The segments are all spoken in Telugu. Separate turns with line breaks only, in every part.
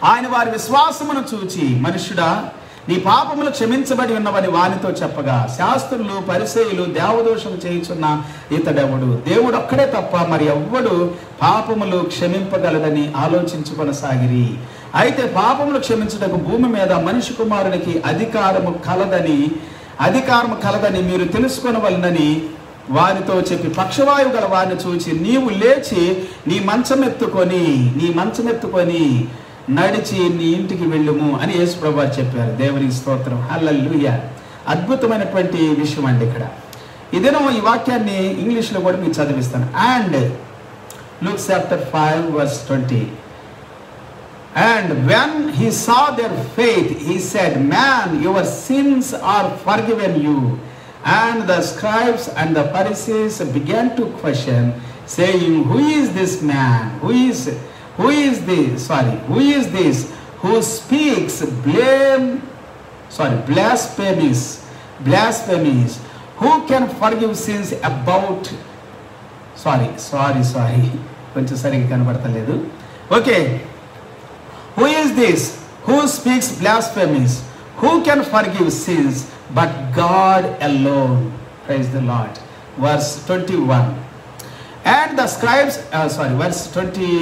ఆయన వారి విశ్వాసమును చూచి మనుష్యుడా నీ పాపములు క్షమించబడి ఉన్నవని వానితో చెప్పగా శాస్త్రులు పరిసేయులు దేవదోషం చేయుచున్న ఇతడెవడు దేవుడు ఒక్కడే తప్ప మరి ఎవ్వడు పాపములు క్షమింపగలడని ఆలోచించుకొనసాగిరి అయితే పాపములు క్షమించుటకు భూమి మీద మనిషి కుమారునికి అధికారము కలదని అధికారము కలదని మీరు తెలుసుకొనవలనని వారితో చెప్పి పక్షవాయువు గల వారిని చూచి నీవు లేచి నీ మంచమెత్తుకొని నీ మంచమెత్తుకొని నడిచి నీ ఇంటికి వెళ్ళుము అని యేసు ప్రభు చెప్పారు దేవునికి స్తోత్రం హల్లెలూయ అద్భుతమైనటువంటి విషయం అండి ఇక్కడ ఇదేనో ఈ వాక్యాన్ని ఇంగ్లీష్లో కూడా మీకు చదివిస్తాను and Luke chapter five verse twenty And when he saw their faith, he said, Man, your sins are forgiven you. And the scribes and the Pharisees began to question, saying, Who is this man? Who is who is this? Sorry, who is this who speaks blame? Sorry, blasphemies, blasphemies. Who can forgive sins about sorry sorry sorry కొంచెం సరిగ్గా కనబడతలేదు okay who is this who speaks blasphemies who can forgive sins but God alone praise the Lord verse twenty one and the scribes sorry verse twenty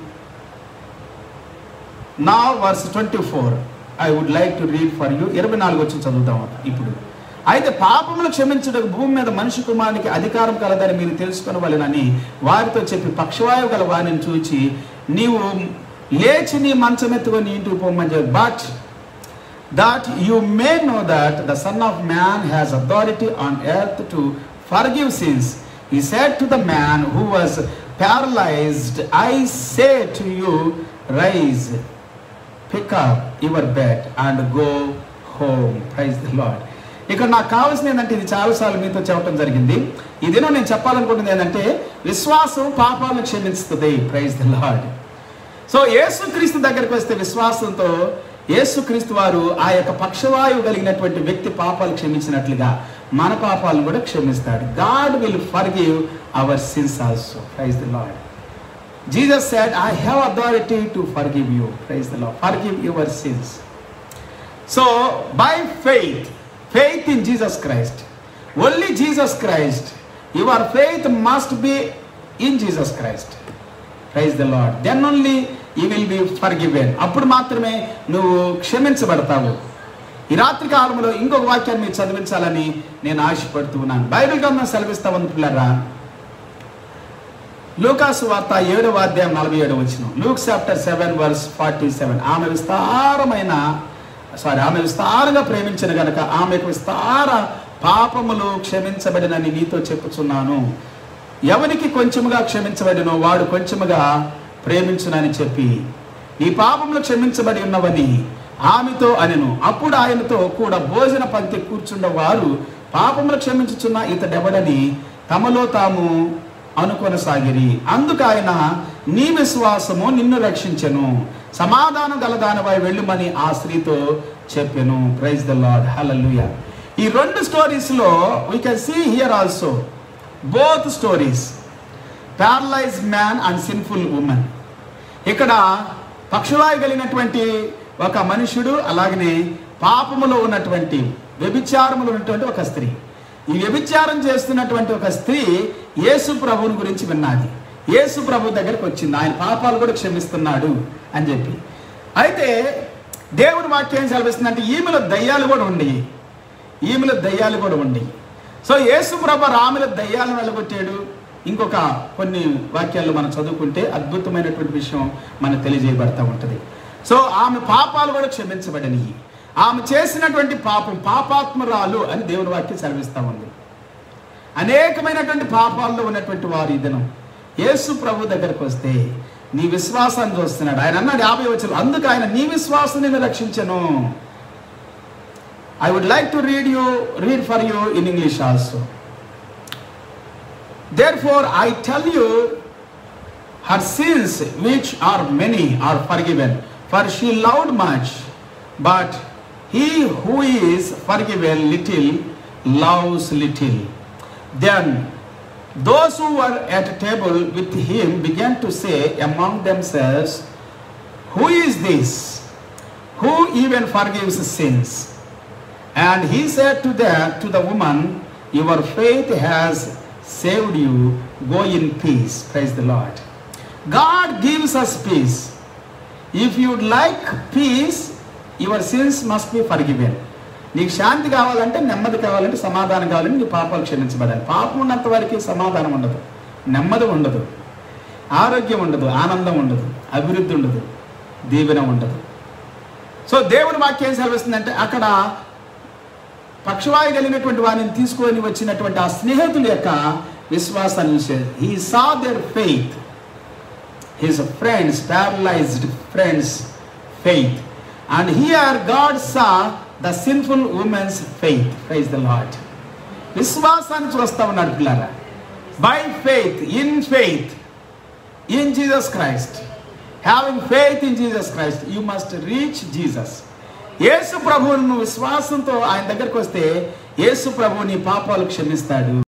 నా verse twenty four I would like to read for you ఇరవై నాలుగు వచ్చి చదువుతాం ఇప్పుడు అయితే పాపములు క్షమించుటకు భూమి మీద మనిషి కుమారునికి అధికారం కలదని మీరు తెలుసుకొనవలెనని వారితో చెప్పి పక్షవాయువు గల వారిని చూచి నీవు లేచి నీ మంచం ఎత్తుకొని నీ ఇంటికి పోమని చెప్పి but that you may know that the Son of Man has authority on earth to forgive sins. He said to the man who was paralyzed, I say to you, rise, pick up your bed and go home. Praise the Lord. ఇక్కడ నాకు కావాల్సింది ఏంటంటే ఇది చాలాసార్లు మీతో చెప్పడం జరిగింది ఇదేనో నేను చెప్పాలనుకుంటుంది ఏంటంటే విశ్వాసం పాపాలను క్షమిస్తుంది praise the Lord so Yesukristu దగ్గరికి వస్తే విశ్వాసంతో యేసుక్రీస్తు వారు ఆ యొక్క పక్షవాయువు కలిగినటువంటి వ్యక్తి పాపాలు క్షమించినట్లుగా మన పాపాలను కూడా క్షమిస్తాడు God will forgive our sins also praise the Lord Jesus said I have authority to forgive you praise the Lord forgive your sins so by faith faith in Jesus Christ only Jesus Christ your faith must be in Jesus Christ praise the Lord then only you will be forgiven అప్పుడు మాత్రమే నువ్వు క్షమించబడతావు ఈ రాత్రి కాలంలో ఇంకొక వాక్యాన్ని మీరు చదివించాలని నేను ఆశపడుతూ ఉన్నాను బైబిల్ గ్రంథం సెలవిస్తా ఉంది పిల్లరా లూకాసు వార్త ఏడవ అధ్యాయం నలభై ఏడు వచ్చిన Luke chapter seven verse forty seven ఆమె విస్తారమైన సారీ ఆమె విస్తారంగా ప్రేమించిన గనక ఆమెకు విస్తార పాపములు క్షమించబడినని నీతో చెప్పుచున్నాను ఎవరికి కొంచెముగా క్షమించబడినో వాడు కొంచెముగా ప్రేమించునని చెప్పి నీ పాపములు క్షమించబడి ఉన్నవని ఆమెతో అనెను అప్పుడు ఆయనతో కూడా భోజన పంక్తి కూర్చున్న వారు పాపములు క్షమించుచున్న ఇతడెవడని తమలో తాము అనుకొనసాగిరి అందుకు ఆయన నీ విశ్వాసము నిన్ను రక్షించెను సమాధానం గలదానపై వెళ్ళుమని ఆ స్త్రీతో చెప్పెను ప్రైజ్ ద లార్డ్ హల్లెలూయా ఈ రెండు స్టోరీస్లో we can see here also both stories paralyse man and sinful woman ఇక్కడ పక్షవాయు కలిగినటువంటి ఒక మనుషుడు అలాగనే పాపములో ఉన్నటువంటి వ్యభిచారములో ఉన్నటువంటి ఒక స్త్రీ ఈ వ్యభిచారం చేస్తున్నటువంటి ఒక స్త్రీ యేసు ప్రభువుని గురించి విన్నది యేసు ప్రభు దగ్గరికి వచ్చింది ఆయన పాపాలు కూడా క్షమిస్తున్నాడు అని చెప్పి అయితే దేవుని వాక్యం సెలవిస్తుందంటే ఈమెలో దయ్యాలు కూడా ఉండి ఈమెలో దయ్యాలు కూడా ఉండి సో యేసు ప్రభు రాముల దయ్యాలను వెళ్ళగొట్టాడు ఇంకొక కొన్ని వాక్యాలు మనం చదువుకుంటే అద్భుతమైనటువంటి విషయం మనకు తెలియజేయబడతా ఉంటుంది సో ఆమె పాపాలు కూడా క్షమించబడినవి ఆమె చేసినటువంటి పాపం పాపాత్మరాలు అని దేవుని వాక్యం సెలవిస్తూ ఉంది అనేకమైనటువంటి పాపాల్లో ఉన్నటువంటి వారు ఈ దినం యేసు ప్రభు దగ్గరకు వస్తే నీ విశ్వాసాన్ని చూస్తున్నాడు ఆయన అన్నాడు యాభై వచ్చిన అందుకు ఆయన నీ విశ్వాసం నేను రక్షించను I would like to read you read for you in English also Therefore, I tell you, her sins, which are many, are forgiven, for she loved much. But he who is forgiven little loves little. Then those who were at table with him began to say among themselves, who is this who even forgives sins And he said to the, to the woman, Your faith has saved you. Go in peace. Praise the Lord. God gives us peace. If you'd like peace, your sins must be forgiven. నీకు శాంతి కావాలంటే నెమ్మది కావాలంటే సమాధానం కావాలంటే నీ పాపాలు క్షమించబడాలి పాపం ఉన్నంత వరకు సమాధానం ఉండదు నెమ్మది ఉండదు ఆరోగ్యం ఉండదు ఆనందం ఉండదు అభివృద్ధి ఉండదు దీవెన ఉండదు సో దేవుని వాక్యం సెలవిస్తుందంటే అక్కడ పక్షవాయు కలిగినటువంటి వారిని తీసుకొని వచ్చినటువంటి ఆ స్నేహితుల యొక్క విశ్వాసాన్ని చూసేది he saw their faith his friends paralysed friends faith and here God saw the sinful women's faith praise the Lord విశ్వాసాన్ని చూస్తా ఉన్నాడు పిల్లరా by faith in faith in Jesus Christ having faith in Jesus Christ you must reach Jesus Yesu ప్రభువును విశ్వాసంతో ఆయన దగ్గరకు వస్తే యేసు ప్రభువు నీ పాపాలు క్షమిస్తాడు